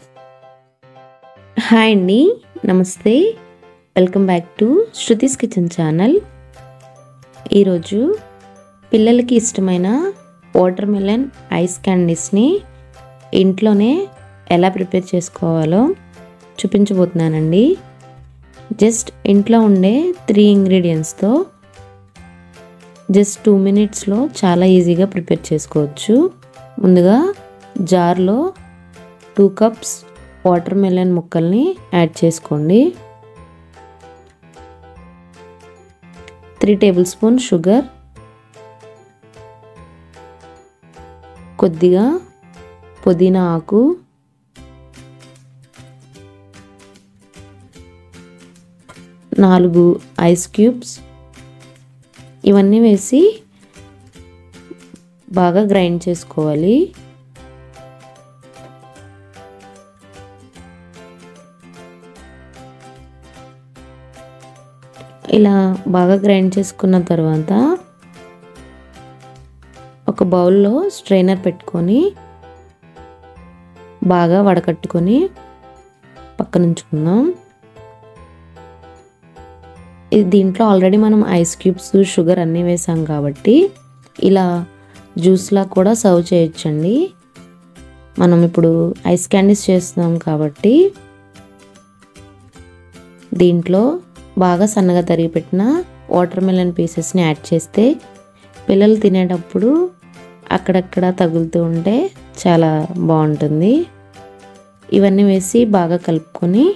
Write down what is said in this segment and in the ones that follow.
hi అండి నమస్తే welcome back to Shruti's kitchen channel ఈరోజు పిల్లలకి ఇష్టమైన వాటర్ మిలన్ ఐస్ క్యాండీస్ని ఇంట్లోనే ఎలా ప్రిపేర్ చేసుకోవాలో చూపించబోతున్నానండి జస్ట్ ఇంట్లో ఉండే త్రీ ఇంగ్రీడియంట్స్తో జస్ట్ టూ మినిట్స్లో చాలా ఈజీగా ప్రిపేర్ చేసుకోవచ్చు ముందుగా జార్లో టూ కప్స్ వాటర్ మెలన్ ముక్కల్ని యాడ్ చేసుకోండి త్రీ టేబుల్ స్పూన్ షుగర్ కొద్దిగా పుదీనా ఆకు నాలుగు ఐస్ క్యూబ్స్ ఇవన్నీ వేసి బాగా గ్రైండ్ చేసుకోవాలి ఇలా బాగా గ్రైండ్ చేసుకున్న తర్వాత ఒక బౌల్లో స్ట్రైనర్ పెట్టుకొని బాగా వడకట్టుకొని పక్కన ఉంచుకుందాం ఇది దీంట్లో ఆల్రెడీ మనం ఐస్ క్యూబ్స్ షుగర్ అన్నీ వేసాం కాబట్టి ఇలా జ్యూస్లా కూడా సర్వ్ చేయొచ్చండి మనం ఇప్పుడు ఐస్ క్యాండీస్ చేస్తున్నాం కాబట్టి దీంట్లో బాగా సన్నగా తరిగి పెట్టిన వాటర్ మెలన్ పీసెస్ని యాడ్ చేస్తే పిల్లలు తినేటప్పుడు అక్కడక్కడ తగులుతూ ఉంటే చాలా బాగుంటుంది ఇవన్నీ వేసి బాగా కలుపుకొని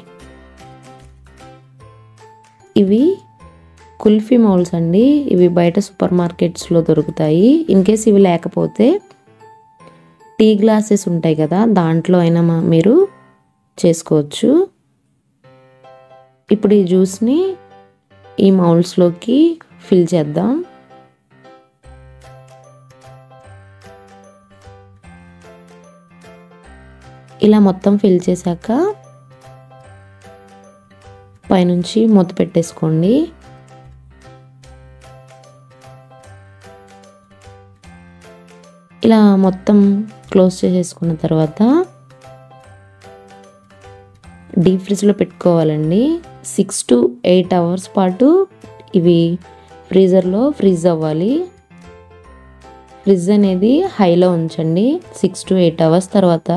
ఇవి కుల్ఫీ మౌల్స్ అండి ఇవి బయట సూపర్ మార్కెట్స్లో దొరుకుతాయి ఇన్ కేస్ ఇవి లేకపోతే టీ గ్లాసెస్ ఉంటాయి కదా దాంట్లో అయినా మీరు చేసుకోవచ్చు ఇప్పుడు ఈ జ్యూస్ని ఈ మౌల్స్లోకి ఫిల్ చేద్దాం ఇలా మొత్తం ఫిల్ చేశాక పైనుంచి మూత పెట్టేసుకోండి ఇలా మొత్తం క్లోజ్ చేసేసుకున్న తర్వాత డీప్ ఫ్రిడ్జ్లో పెట్టుకోవాలండి సిక్స్ టు ఎయిట్ అవర్స్ పాటు ఇవి ఫ్రీజర్లో ఫ్రీజ్ అవ్వాలి ఫ్రిడ్జ్ అనేది హైలో ఉంచండి సిక్స్ టు ఎయిట్ అవర్స్ తర్వాత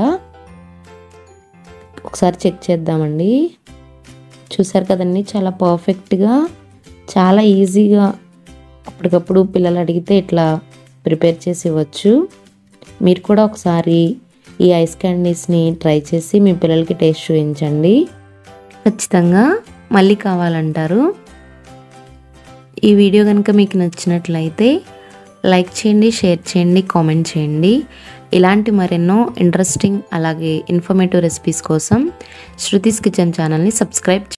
ఒకసారి చెక్ చేద్దామండి చూసారు కదండి చాలా పర్ఫెక్ట్గా చాలా ఈజీగా అప్పటికప్పుడు పిల్లలు అడిగితే ఇట్లా ప్రిపేర్ చేసి ఇవ్వచ్చు మీరు కూడా ఒకసారి ఈ ఐస్ క్యాండీస్ని ట్రై చేసి మీ పిల్లలకి టేస్ట్ చూపించండి ఖచ్చితంగా మళ్ళీ కావాలంటారు ఈ వీడియో కనుక మీకు నచ్చినట్లయితే లైక్ చేయండి షేర్ చేయండి కామెంట్ చేయండి ఇలాంటి మరెన్నో ఇంట్రెస్టింగ్ అలాగే ఇన్ఫర్మేటివ్ రెసిపీస్ కోసం శృతిస్ కిచెన్ ఛానల్ని సబ్స్క్రైబ్